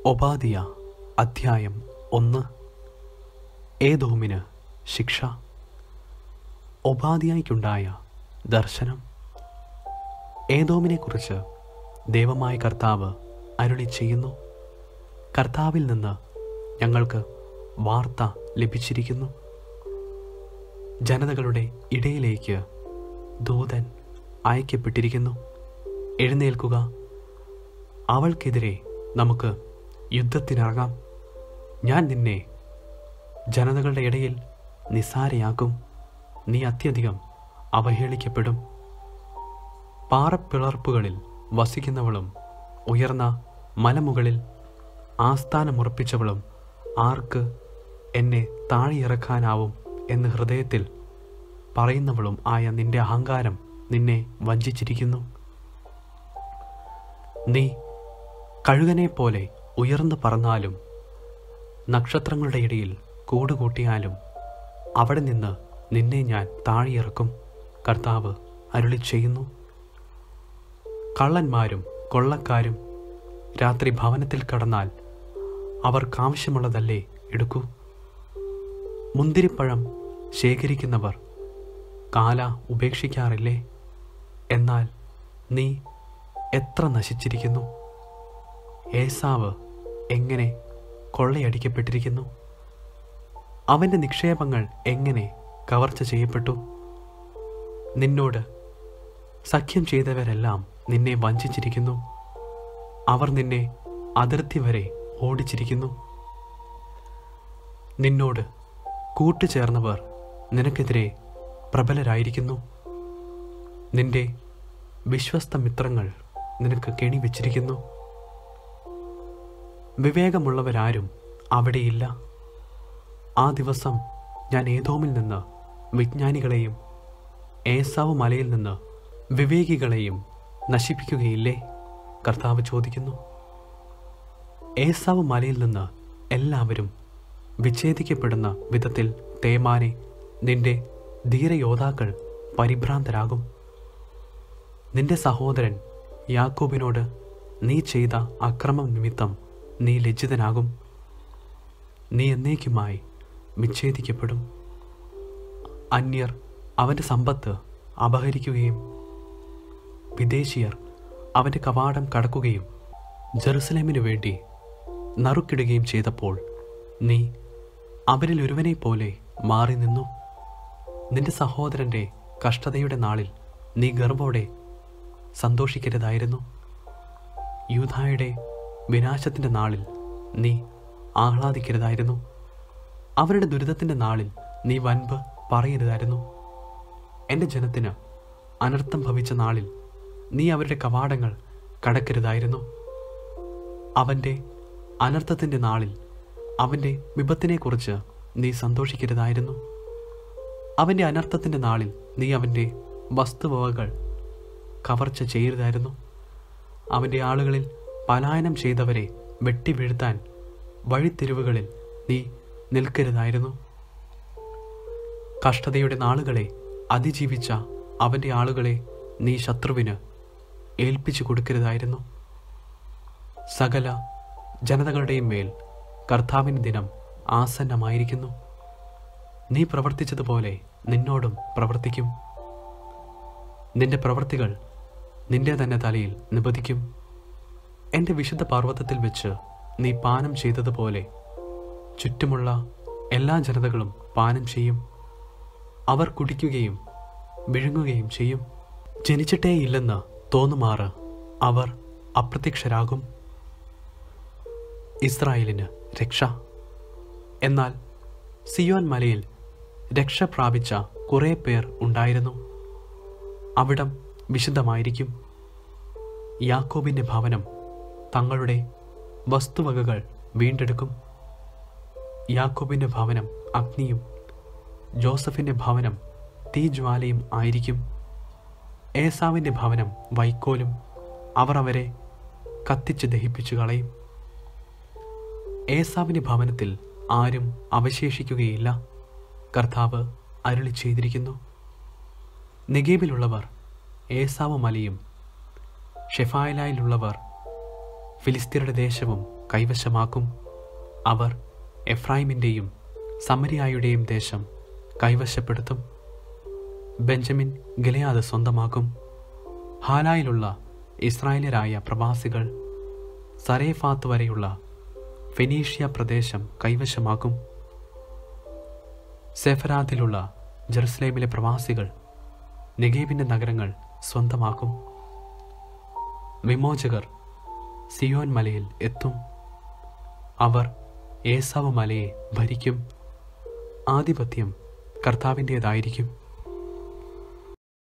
Obadiah അധ്യായം ഒന്ന് ഏതോമിന് ശിക്ഷ ഒബാദിയായ്ക്കുണ്ടായ ദർശനം ഏതോമിനെക്കുറിച്ച് ദൈവമായ കർത്താവ് അരുളി ചെയ്യുന്നു കർത്താവിൽ നിന്ന് ഞങ്ങൾക്ക് വാർത്ത ലഭിച്ചിരിക്കുന്നു ജനതകളുടെ ഇടയിലേക്ക് ദൂതൻ അയക്കപ്പെട്ടിരിക്കുന്നു എഴുന്നേൽക്കുക അവൾക്കെതിരെ നമുക്ക് യുദ്ധത്തിനിറങ്ങാം ഞാൻ നിന്നെ ജനതകളുടെ ഇടയിൽ നിസാരയാക്കും നീ അത്യധികം അവഹേളിക്കപ്പെടും പാറപ്പിളർപ്പുകളിൽ വസിക്കുന്നവളും ഉയർന്ന മലമുകളിൽ ആസ്ഥാനമുറപ്പിച്ചവളും ആർക്ക് എന്നെ താഴെയിറക്കാനാവും എന്ന് ഹൃദയത്തിൽ പറയുന്നവളും ആയ നിന്റെ അഹങ്കാരം നിന്നെ വഞ്ചിച്ചിരിക്കുന്നു നീ കഴുകനെ പോലെ ഉയർന്നു പറന്നാലും നക്ഷത്രങ്ങളുടെ ഇടയിൽ കൂടുകൂട്ടിയാലും അവിടെ നിന്ന് നിന്നെ ഞാൻ താഴെയിറക്കും കർത്താവ് അരുളി ചെയ്യുന്നു കള്ളന്മാരും കൊള്ളക്കാരും രാത്രി ഭവനത്തിൽ കടന്നാൽ അവർക്കാവശ്യമുള്ളതല്ലേ എടുക്കൂ മുന്തിരിപ്പഴം ശേഖരിക്കുന്നവർ കാല ഉപേക്ഷിക്കാറില്ലേ എന്നാൽ നീ എത്ര നശിച്ചിരിക്കുന്നു ഏസാവ് എങ്ങനെ കൊള്ളയടിക്കപ്പെട്ടിരിക്കുന്നു അവൻ്റെ നിക്ഷേപങ്ങൾ എങ്ങനെ കവർച്ച ചെയ്യപ്പെട്ടു നിന്നോട് സഖ്യം ചെയ്തവരെല്ലാം നിന്നെ വഞ്ചിച്ചിരിക്കുന്നു അവർ നിന്നെ അതിർത്തി വരെ ഓടിച്ചിരിക്കുന്നു നിന്നോട് കൂട്ടുചേർന്നവർ നിനക്കെതിരെ പ്രബലരായിരിക്കുന്നു നിന്റെ വിശ്വസ്ത മിത്രങ്ങൾ നിനക്ക് കെണി വെച്ചിരിക്കുന്നു വിവേകമുള്ളവരാരും അവിടെയില്ല ആ ദിവസം ഞാൻ ഏതോമിൽ നിന്ന് വിജ്ഞാനികളെയും ഏസാവ് മലയിൽ നിന്ന് വിവേകികളെയും നശിപ്പിക്കുകയില്ലേ കർത്താവ് ചോദിക്കുന്നു ഏസാവ് മലയിൽ നിന്ന് എല്ലാവരും വിച്ഛേദിക്കപ്പെടുന്ന വിധത്തിൽ തേമാനെ നിന്റെ ധീരയോദ്ധാക്കൾ പരിഭ്രാന്തരാകും നിന്റെ സഹോദരൻ യാക്കോബിനോട് നീ ചെയ്ത അക്രമം നിമിത്തം നീ ലജ്ജിതനാകും നീ എന്നേക്കുമായി വിച്ഛേദിക്കപ്പെടും അന്യർ അവൻ്റെ സമ്പത്ത് അപഹരിക്കുകയും വിദേശീയർ അവൻ്റെ കവാടം കടക്കുകയും ജെറുസലേമിനു വേണ്ടി നറുക്കിടുകയും ചെയ്തപ്പോൾ നീ അവരിൽ ഒരുവനെ പോലെ മാറി നിന്നു നിന്റെ സഹോദരൻ്റെ കഷ്ടതയുടെ നാളിൽ നീ ഗർവോടെ സന്തോഷിക്കരുതായിരുന്നു യൂധായുടെ വിനാശത്തിൻ്റെ നാളിൽ നീ ആഹ്ലാദിക്കരുതായിരുന്നു അവരുടെ ദുരിതത്തിൻ്റെ നാളിൽ നീ വൻപ് പറയരുതായിരുന്നു എൻ്റെ ജനത്തിന് അനർത്ഥം ഭവിച്ച നാളിൽ നീ അവരുടെ കവാടങ്ങൾ കടക്കരുതായിരുന്നു അവൻ്റെ അനർത്ഥത്തിൻ്റെ നാളിൽ അവൻ്റെ വിപത്തിനെക്കുറിച്ച് നീ സന്തോഷിക്കരുതായിരുന്നു അവൻ്റെ അനർത്ഥത്തിൻ്റെ നാളിൽ നീ അവൻ്റെ വസ്തുവകകൾ കവർച്ച ചെയ്യരുതായിരുന്നു അവൻ്റെ ആളുകളിൽ പലായനം ചെയ്തവരെ വെട്ടി വീഴ്ത്താൻ വഴിത്തിരിവുകളിൽ നീ നിൽക്കരുതായിരുന്നു കഷ്ടതയുടെ നാളുകളെ അതിജീവിച്ച അവൻ്റെ ആളുകളെ നീ ശത്രുവിന് ഏൽപ്പിച്ചു കൊടുക്കരുതായിരുന്നു സകല ജനതകളുടെയും മേൽ കർത്താവിൻ്റെ ദിനം ആസന്നമായിരിക്കുന്നു നീ പ്രവർത്തിച്ചതുപോലെ നിന്നോടും പ്രവർത്തിക്കും നിന്റെ പ്രവൃത്തികൾ നിന്റെ തന്നെ തലയിൽ നിബദിക്കും എൻ്റെ വിശുദ്ധ പർവ്വതത്തിൽ വെച്ച് നീ പാനം ചെയ്തതുപോലെ ചുറ്റുമുള്ള എല്ലാ ജനതകളും പാനം ചെയ്യും അവർ കുടിക്കുകയും വിഴുങ്ങുകയും ചെയ്യും ജനിച്ചിട്ടേയില്ലെന്ന് തോന്നുമാറ് അവർ അപ്രത്യക്ഷരാകും ഇസ്രായേലിന് രക്ഷ എന്നാൽ സിയോൻ മലയിൽ രക്ഷ പ്രാപിച്ച കുറേ പേർ ഉണ്ടായിരുന്നു അവിടം വിശുദ്ധമായിരിക്കും യാക്കോബിൻ്റെ ഭവനം തങ്ങളുടെ വസ്തുവകകൾ വീണ്ടെടുക്കും യാക്കോബിൻ്റെ ഭവനം അഗ്നിയും ജോസഫിൻ്റെ ഭവനം തീജ്വാലയും ആയിരിക്കും ഏസാവിൻ്റെ ഭവനം വൈക്കോലും അവർ അവരെ കത്തിച്ച് ദഹിപ്പിച്ചു കളയും ഏസാവിൻ്റെ ഭവനത്തിൽ ആരും അവശേഷിക്കുകയില്ല കർത്താവ് അരുളി ചെയ്തിരിക്കുന്നു നെഗേബിലുള്ളവർ ഏസാവ് മലയും ഷെഫായലായിലുള്ളവർ ഫിലിസ്തീനയുടെ ദേശവും കൈവശമാക്കും അവർ എഫ്രൈമിൻ്റെയും സമരിയായുടെയും ദേശം കൈവശപ്പെടുത്തും ബെഞ്ചമിൻ ഗിലയാദ് സ്വന്തമാക്കും ഹാലായിലുള്ള ഇസ്രായേലരായ പ്രവാസികൾ സരേഫാത്ത് വരെയുള്ള ഫെനീഷ്യ പ്രദേശം കൈവശമാക്കും സെഫരാദിലുള്ള ജെറുസലേമിലെ പ്രവാസികൾ നെഗേബിൻ്റെ നഗരങ്ങൾ സ്വന്തമാക്കും വിമോചകർ സിയോൻ മലയിൽ എത്തും അവർ ഏസാവ് മലയെ ഭരിക്കും ആധിപത്യം കർത്താവിൻ്റേതായിരിക്കും